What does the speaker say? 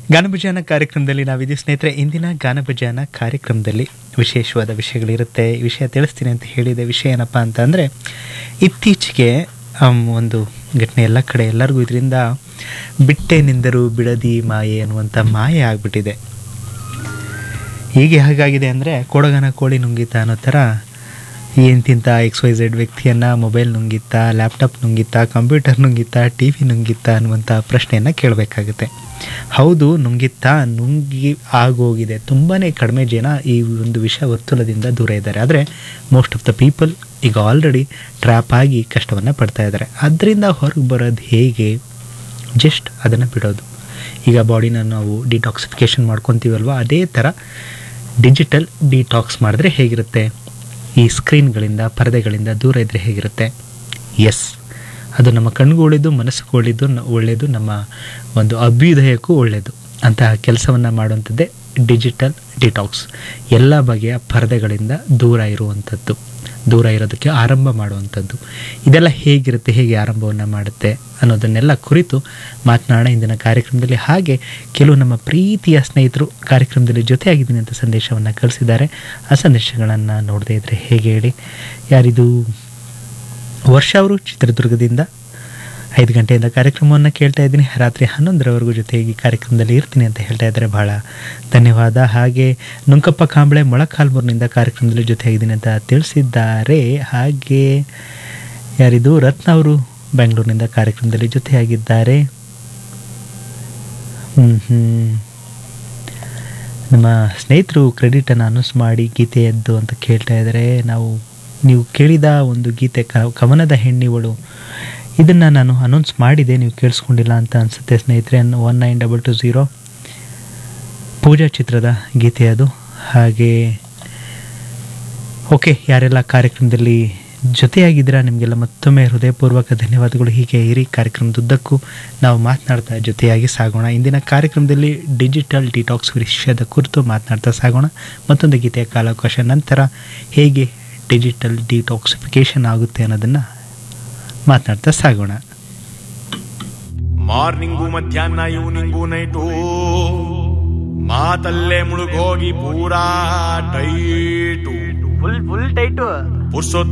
ಗಾನಭಜಾನ ಕಾರ್ಯಕ್ರಮದಲ್ಲಿ ನಾವಿದ್ದೀವಿ ಸ್ನೇಹಿತರೆ ಇಂದಿನ ಗಾನಭಜಾನ ಕಾರ್ಯಕ್ರಮದಲ್ಲಿ ವಿಶೇಷವಾದ ವಿಷಯಗಳಿರುತ್ತೆ ಈ ವಿಷಯ ತಿಳಿಸ್ತೀನಿ ಅಂತ ಹೇಳಿದೆ ವಿಷಯ ಏನಪ್ಪ ಅಂತ ಅಂದರೆ ಇತ್ತೀಚೆಗೆ ಆಮ್, ಒಂದು ಘಟನೆ ಎಲ್ಲ ಕಡೆ ಎಲ್ಲರಿಗೂ ಇದರಿಂದ ಬಿಟ್ಟೇನೆಂದರು ಬಿಡದಿ ಮಾಯೆ ಅನ್ನುವಂಥ ಮಾಯೆ ಆಗಿಬಿಟ್ಟಿದೆ ಹೀಗೆ ಹಾಗಾಗಿದೆ ಅಂದರೆ ಕೊಡಗನ ಕೋಳಿ ನುಂಗಿತ ಅನ್ನೋ ಥರ ಎಂತಿಂಥ ಎಕ್ಸ್ ವೈ ಝೆಡ್ ವ್ಯಕ್ತಿಯನ್ನು ಮೊಬೈಲ್ ನುಂಗಿತ್ತ ಲ್ಯಾಪ್ಟಾಪ್ ನುಂಗಿತ್ತ ಕಂಪ್ಯೂಟರ್ ನುಂಗಿತ್ತ ಟಿ ವಿ ನುಂಗಿತ್ತ ಅನ್ನುವಂಥ ಪ್ರಶ್ನೆಯನ್ನು ಕೇಳಬೇಕಾಗುತ್ತೆ ಹೌದು ನುಂಗಿತ್ತ ನುಂಗಿ ಆಗೋಗಿದೆ ತುಂಬಾ ಕಡಿಮೆ ಜನ ಈ ಒಂದು ವಿಷ ವರ್ತುಲದಿಂದ ದೂರ ಇದ್ದಾರೆ ಆದರೆ ಮೋಸ್ಟ್ ಆಫ್ ದ ಪೀಪಲ್ ಈಗ ಆಲ್ರೆಡಿ ಟ್ರ್ಯಾಪ್ ಆಗಿ ಕಷ್ಟವನ್ನು ಪಡ್ತಾ ಇದ್ದಾರೆ ಅದರಿಂದ ಹೊರಗೆ ಬರೋದು ಹೇಗೆ ಜಸ್ಟ್ ಅದನ್ನು ಬಿಡೋದು ಈಗ ಬಾಡಿನ ನಾವು ಡಿಟಾಕ್ಸಿಫಿಕೇಷನ್ ಮಾಡ್ಕೊತೀವಲ್ವ ಅದೇ ಥರ ಡಿಜಿಟಲ್ ಡಿಟಾಕ್ಸ್ ಮಾಡಿದ್ರೆ ಹೇಗಿರುತ್ತೆ ಈ ಸ್ಕ್ರೀನ್ಗಳಿಂದ ಪರದೆಗಳಿಂದ ದೂರ ಇದ್ದರೆ ಹೇಗಿರುತ್ತೆ ಎಸ್ ಅದು ನಮ್ಮ ಕಣ್ಗೂ ಒಳ್ಳೆಯದು ಮನಸ್ಸಿಗೂ ಒಳ್ಳೆಯದು ನ- ಒಳ್ಳೆಯದು ನಮ್ಮ ಒಂದು ಅಭ್ಯುದಯಕ್ಕೂ ಒಳ್ಳೆಯದು ಅಂತಹ ಕೆಲಸವನ್ನು ಮಾಡುವಂಥದ್ದೇ ಡಿಜಿಟಲ್ ಡಿಟಾಕ್ಸ್ ಎಲ್ಲ ಬಗೆಯ ಪರದೆಗಳಿಂದ ದೂರ ಇರುವಂಥದ್ದು ದೂರ ಇರೋದಕ್ಕೆ ಆರಂಭ ಮಾಡುವಂಥದ್ದು ಇದೆಲ್ಲ ಹೇಗಿರುತ್ತೆ ಹೇಗೆ ಆರಂಭವನ್ನು ಮಾಡುತ್ತೆ ಅನ್ನೋದನ್ನೆಲ್ಲ ಕುರಿತು ಮಾತನಾಡೋಣ ಇಂದಿನ ಕಾರ್ಯಕ್ರಮದಲ್ಲಿ ಹಾಗೆ ಕೆಲವು ನಮ್ಮ ಪ್ರೀತಿಯ ಸ್ನೇಹಿತರು ಕಾರ್ಯಕ್ರಮದಲ್ಲಿ ಜೊತೆಯಾಗಿದ್ದೀನಿ ಅಂತ ಸಂದೇಶವನ್ನು ಕಳಿಸಿದ್ದಾರೆ ಆ ಸಂದೇಶಗಳನ್ನು ನೋಡದೇ ಇದ್ದರೆ ಹೇಗೆ ಹೇಳಿ ಯಾರಿದು ವರ್ಷ ಅವರು ಚಿತ್ರದುರ್ಗದಿಂದ ಐದು ಗಂಟೆಯಿಂದ ಕಾರ್ಯಕ್ರಮವನ್ನು ಕೇಳ್ತಾ ಇದ್ದೀನಿ ರಾತ್ರಿ ಹನ್ನೊಂದರವರೆಗೂ ಜೊತೆಗೆ ಈ ಕಾರ್ಯಕ್ರಮದಲ್ಲಿ ಇರ್ತೀನಿ ಅಂತ ಹೇಳ್ತಾ ಇದ್ದಾರೆ ಬಹಳ ಧನ್ಯವಾದ ಹಾಗೆ ನುಂಕಪ್ಪ ಕಾಂಬಳೆ ಮೊಳಕಾಲ್ಮೂರಿನಿಂದ ಕಾರ್ಯಕ್ರಮದಲ್ಲಿ ಜೊತೆಯಾಗಿದ್ದೀನಿ ಅಂತ ತಿಳಿಸಿದ್ದಾರೆ ಹಾಗೆ ಯಾರಿದು ರತ್ನ ಅವರು ಬೆಂಗಳೂರಿನಿಂದ ಕಾರ್ಯಕ್ರಮದಲ್ಲಿ ಜೊತೆಯಾಗಿದ್ದಾರೆ ಹ್ಞೂ ಹ್ಞೂ ನಮ್ಮ ಸ್ನೇಹಿತರು ಕ್ರೆಡಿಟನ್ನು ಅನೌನ್ಸ್ ಮಾಡಿ ಗೀತೆಯದ್ದು ಅಂತ ಕೇಳ್ತಾ ಇದ್ದಾರೆ ನಾವು ನೀವು ಕೇಳಿದ ಒಂದು ಗೀತೆ ಕ ಕವನದ ಹೆಣ್ಣಿವಳು ಇದನ್ನು ನಾನು ಅನೌನ್ಸ್ ಮಾಡಿದೆ ನೀವು ಕೇಳಿಸ್ಕೊಂಡಿಲ್ಲ ಅಂತ ಅನಿಸುತ್ತೆ ಸ್ನೇಹಿತರೆ one nine double two zero Pooja ಚಿತ್ರದ ಗೀತೆ ಅದು ಹಾಗೆ ಓಕೆ ಯಾರೆಲ್ಲ ಕಾರ್ಯಕ್ರಮದಲ್ಲಿ ಜೊತೆಯಾಗಿದ್ದೀರಾ ನಿಮಗೆಲ್ಲ ಮತ್ತೊಮ್ಮೆ ಹೃದಯಪೂರ್ವಕ ಧನ್ಯವಾದಗಳು ಹೀಗೆ ಇರಿ ಕಾರ್ಯಕ್ರಮದುದ್ದಕ್ಕೂ ನಾವು ಮಾತನಾಡ್ತಾ ಜೊತೆಯಾಗಿ ಸಾಗೋಣ ಇಂದಿನ ಕಾರ್ಯಕ್ರಮದಲ್ಲಿ ಡಿಜಿಟಲ್ ಡಿಟಾಕ್ಸ್ ವಿಷಯದ ಕುರಿತು ಮಾತನಾಡ್ತಾ ಸಾಗೋಣ ಮತ್ತೊಂದು ಗೀತೆಯ ಕಾಲಾವಕಾಶ ನಂತರ ಹೇಗೆ ಡಿಜಿಟಲ್ ಡಿಟಾಕ್ಸಿಫಿಕೇಷನ್ ಆಗುತ್ತೆ ಅನ್ನೋದನ್ನು ಮಾತನಾಡ್ತಾ ಸಾಗೋಣ ಮಾರ್ನಿಂಗು ಮಧ್ಯಾಹ್ನ ಈವ್ನಿಂಗು ನೈಟು ಮಾತಲ್ಲೇ ಮುಳುಗೋಗಿ ಪೂರಾ ಟೈಟು ಫುಲ್ ಫುಲ್ ಟೈಟು ಪುರ್ಸೊತ್